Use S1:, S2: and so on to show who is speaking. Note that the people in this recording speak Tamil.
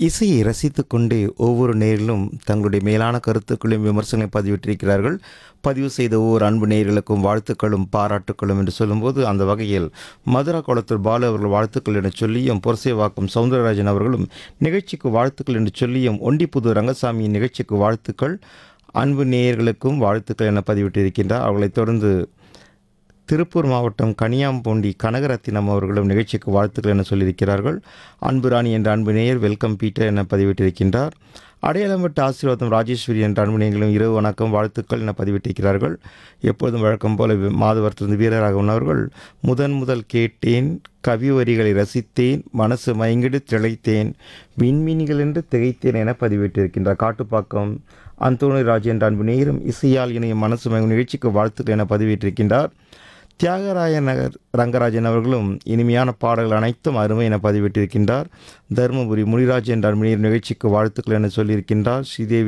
S1: இசையை ரசித்துக்கொண்டு ஒவ்வொரு நேரிலும் தங்களுடைய மேலான கருத்துக்களையும் விமர்சனங்களையும் பதிவிட்டிருக்கிறார்கள் பதிவு செய்த ஒவ்வொரு அன்பு நேயர்களுக்கும் வாழ்த்துக்களும் பாராட்டுக்களும் என்று சொல்லும்போது அந்த வகையில் மதுரா குளத்தூர் பாலு அவர்கள் வாழ்த்துக்கள் என்று சொல்லியும் புரசேவாக்கம் சவுந்தரராஜன் அவர்களும் நிகழ்ச்சிக்கு வாழ்த்துக்கள் என்று சொல்லியும் ஒண்டிப்புது ரங்கசாமியின் நிகழ்ச்சிக்கு வாழ்த்துக்கள் அன்பு நேயர்களுக்கும் வாழ்த்துக்கள் என பதிவிட்டிருக்கின்றார் அவர்களைத் தொடர்ந்து திருப்பூர் மாவட்டம் கனியாம்பூண்டி கனகரத்தினம் அவர்களும் நிகழ்ச்சிக்கு வாழ்த்துக்கள் என சொல்லியிருக்கிறார்கள் அன்பு ராணி என்ற அன்பு நேயர் வெல்கம் பீட்டர் என பதிவிட்டிருக்கின்றார் அடையாளம் விட்ட ஆசீர்வாதம் ராஜேஸ்வரி என்ற அன்பு நேயர்களும் இரவு வணக்கம் வாழ்த்துக்கள் என பதிவிட்டிருக்கிறார்கள் எப்பொழுதும் வழக்கம் போல வி- மாதவரத்திலிருந்து வீரராக உள்ளவர்கள் முதன் முதல் கேட்டேன் கவி வரிகளை ரசித்தேன் மனசு மயங்கிடு திளைத்தேன் விண்மீன்கள் என்று திகைத்தேன் என பதிவிட்டிருக்கின்றார் காட்டுப்பாக்கம் அந்தோணி ராஜ் என்ற அன்பு நேயரும் இசையால் இணையும் மனசு மயங்கும் நிகழ்ச்சிக்கு வாழ்த்துக்கள் என பதிவிட்டிருக்கின்றார் தியாகராய நகர் ரங்கராஜன் அவர்களும் இனிமையான பாடல்கள் அனைத்தும் அருமை என பதிவிட்டிருக்கின்றார் தருமபுரி முனிராஜ் என்ற அன்பு நேயர் நிகழ்ச்சிக்கு வாழ்த்துக்கள் என சொல்லியிருக்கின்றார் ஸ்ரீதேவி